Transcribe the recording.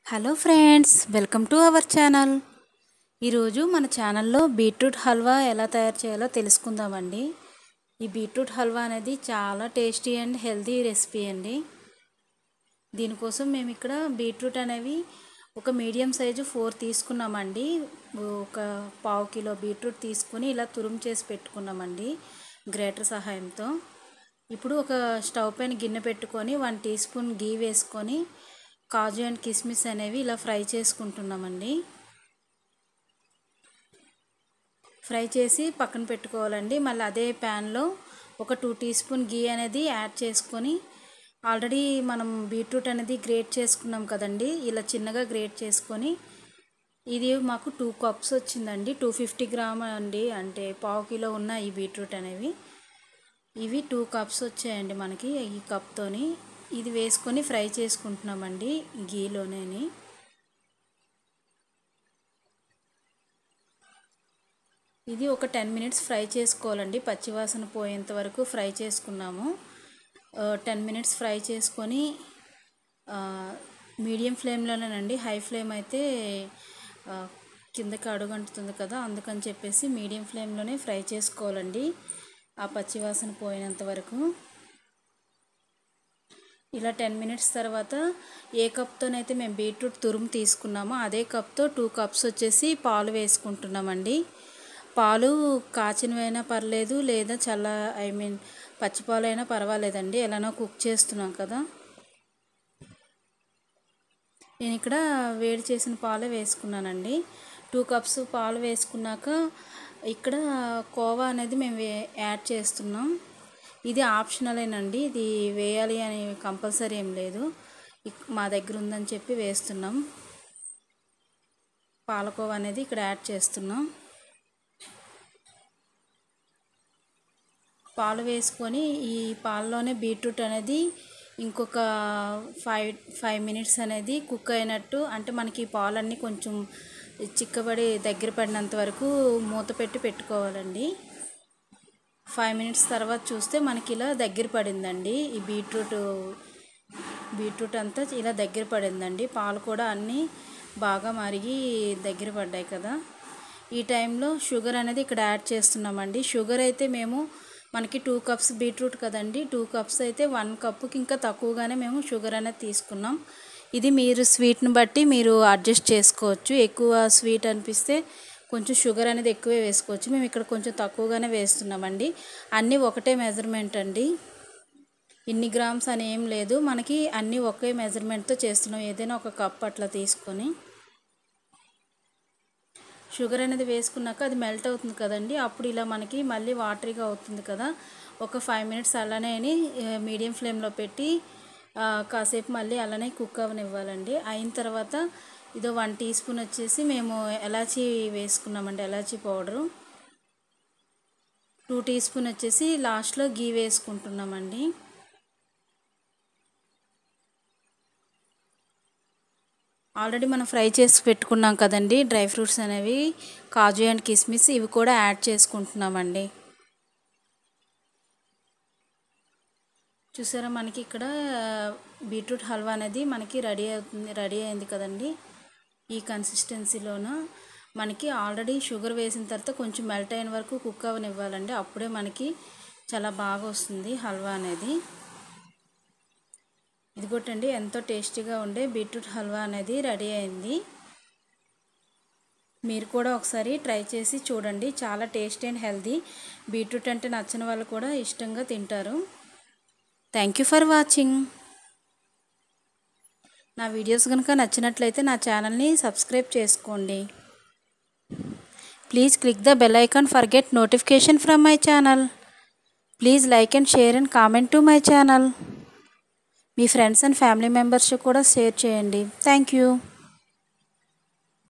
hello friends welcome to our channel ఈరోజు మన ఛానల్లో బీట్రూట్ హల్వా ఎలా తయారు చేయాలో తెలుసుకుందామండి ఈ బీట్రూట్ హల్వా అనేది చాలా టేస్టీ అండ్ హెల్తీ రెసిపీ అండి దీనికోసం మేము ఇక్కడ బీట్రూట్ అనేవి ఒక మీడియం సైజు ఫోర్ తీసుకున్నామండి ఒక పావు కిలో బీట్రూట్ తీసుకుని ఇలా తురుము చేసి పెట్టుకున్నామండి గ్రేటర్ సహాయంతో ఇప్పుడు ఒక స్టవ్ పైన గిన్నె పెట్టుకొని వన్ టీ స్పూన్ గీ వేసుకొని కాజు అండ్ కిస్మిస్ అనేవి ఇలా ఫ్రై చేసుకుంటున్నామండి ఫ్రై చేసి పక్కన పెట్టుకోవాలండి మళ్ళీ అదే ప్యాన్లో ఒక టూ టీ స్పూన్ గీ అనేది యాడ్ చేసుకొని ఆల్రెడీ మనం బీట్రూట్ అనేది గ్రేట్ చేసుకున్నాం కదండి ఇలా చిన్నగా గ్రేట్ చేసుకొని ఇది మాకు టూ కప్స్ వచ్చిందండి టూ ఫిఫ్టీ గ్రామ్ అండి అంటే పావు కిలో ఉన్న ఈ బీట్రూట్ అనేవి ఇవి టూ కప్స్ వచ్చాయండి మనకి ఈ కప్తోని ఇది వేసుకొని ఫ్రై చేసుకుంటున్నామండి గీలోనేని ఇది ఒక టెన్ మినిట్స్ ఫ్రై చేసుకోవాలండి పచ్చివాసన పోయేంత వరకు ఫ్రై చేసుకున్నాము టెన్ మినిట్స్ ఫ్రై చేసుకొని మీడియం ఫ్లేమ్లోనేనండి హై ఫ్లేమ్ అయితే కిందకి అడుగంటుతుంది కదా అందుకని చెప్పేసి మీడియం ఫ్లేమ్లోనే ఫ్రై చేసుకోవాలండి ఆ పచ్చివాసన పోయినంత వరకు ఇలా టెన్ మినిట్స్ తర్వాత ఏ కప్తోనైతే మేము బీట్రూట్ తురుము తీసుకున్నామో అదే కప్తో టూ కప్స్ వచ్చేసి పాలు వేసుకుంటున్నామండి పాలు కాచినవైనా పర్లేదు లేదా చల్ల ఐ మీన్ పచ్చిపాలైనా పర్వాలేదండి ఎలానో కుక్ చేస్తున్నాం కదా నేను ఇక్కడ వేడి చేసిన పాలే వేసుకున్నానండి టూ కప్స్ పాలు వేసుకున్నాక ఇక్కడ కోవా అనేది మేము యాడ్ చేస్తున్నాం ఇది ఆప్షనలేనండి ఇది వేయాలి అని కంపల్సరీ ఏం లేదు మా దగ్గర ఉందని చెప్పి వేస్తున్నాం పాలకోవా అనేది ఇక్కడ యాడ్ చేస్తున్నాం పాలు వేసుకొని ఈ పాలలోనే బీట్రూట్ అనేది ఇంకొక ఫైవ్ ఫైవ్ మినిట్స్ అనేది కుక్ అయినట్టు అంటే మనకి ఈ పాలన్నీ కొంచెం చిక్కబడి దగ్గర పడినంత వరకు మూత పెట్టి పెట్టుకోవాలండి ఫైవ్ మినిట్స్ తర్వాత చూస్తే మనకి ఇలా దగ్గర పడిందండి ఈ బీట్రూట్ బీట్రూట్ అంతా ఇలా దగ్గర పడిందండి పాలు కూడా అన్నీ బాగా మరిగి దగ్గర పడ్డాయి కదా ఈ టైంలో షుగర్ అనేది ఇక్కడ యాడ్ చేస్తున్నామండి షుగర్ అయితే మేము మనకి టూ కప్స్ బీట్రూట్ కదండి టూ కప్స్ అయితే వన్ కప్పుకి ఇంకా తక్కువగానే మేము షుగర్ అనేది తీసుకున్నాం ఇది మీరు స్వీట్ని బట్టి మీరు అడ్జస్ట్ చేసుకోవచ్చు ఎక్కువ స్వీట్ అనిపిస్తే కొంచెం షుగర్ అనేది ఎక్కువే వేసుకోవచ్చు మేము ఇక్కడ కొంచెం తక్కువగానే వేస్తున్నామండి అన్నీ ఒకటే మెజర్మెంట్ అండి ఇన్ని గ్రామ్స్ అని ఏం లేదు మనకి అన్నీ ఒకే మెజర్మెంట్తో చేస్తున్నాం ఏదైనా ఒక కప్ అట్లా తీసుకొని షుగర్ అనేది వేసుకున్నాక అది మెల్ట్ అవుతుంది కదండి అప్పుడు ఇలా మనకి మళ్ళీ వాటరీగా అవుతుంది కదా ఒక ఫైవ్ మినిట్స్ అలానే మీడియం ఫ్లేమ్లో పెట్టి కాసేపు మళ్ళీ అలానే కుక్ అవనివ్వాలండి అయిన తర్వాత ఇదో వన్ టీ స్పూన్ వచ్చేసి మేము ఎలాచీ వేసుకున్నామండి ఎలాచీ పౌడరు టూ టీ స్పూన్ వచ్చేసి లాస్ట్లో గీ వేసుకుంటున్నామండి ఆల్రెడీ మనం ఫ్రై చేసి పెట్టుకున్నాం కదండి డ్రై ఫ్రూట్స్ అనేవి కాజు అండ్ కిస్మిస్ ఇవి కూడా యాడ్ చేసుకుంటున్నామండి చూసారా మనకి ఇక్కడ బీట్రూట్ హల్వా అనేది మనకి రెడీ అవుతుంది రెడీ అయింది కదండి ఈ కన్సిస్టెన్సీలోన మనకి ఆల్రెడీ షుగర్ వేసిన తర్వాత కొంచెం మెల్ట్ అయిన వరకు కుక్ అవనివ్వాలండి అప్పుడే మనకి చాలా బాగా వస్తుంది హల్వా అనేది ఇదిగోటండి ఎంతో టేస్టీగా ఉండే బీట్రూట్ హల్వా అనేది రెడీ అయింది మీరు కూడా ఒకసారి ట్రై చేసి చూడండి చాలా టేస్టీ అండ్ హెల్తీ బీట్రూట్ అంటే నచ్చని వాళ్ళు కూడా ఇష్టంగా తింటారు థ్యాంక్ యూ ఫర్ వాచింగ్ నా వీడియోస్ కనుక నచ్చినట్లయితే నా ఛానల్ని సబ్స్క్రైబ్ చేసుకోండి please click the bell icon for get notification from my channel please like and share and comment to my channel మీ ఫ్రెండ్స్ అండ్ ఫ్యామిలీ మెంబర్స్ కూడా షేర్ చేయండి thank you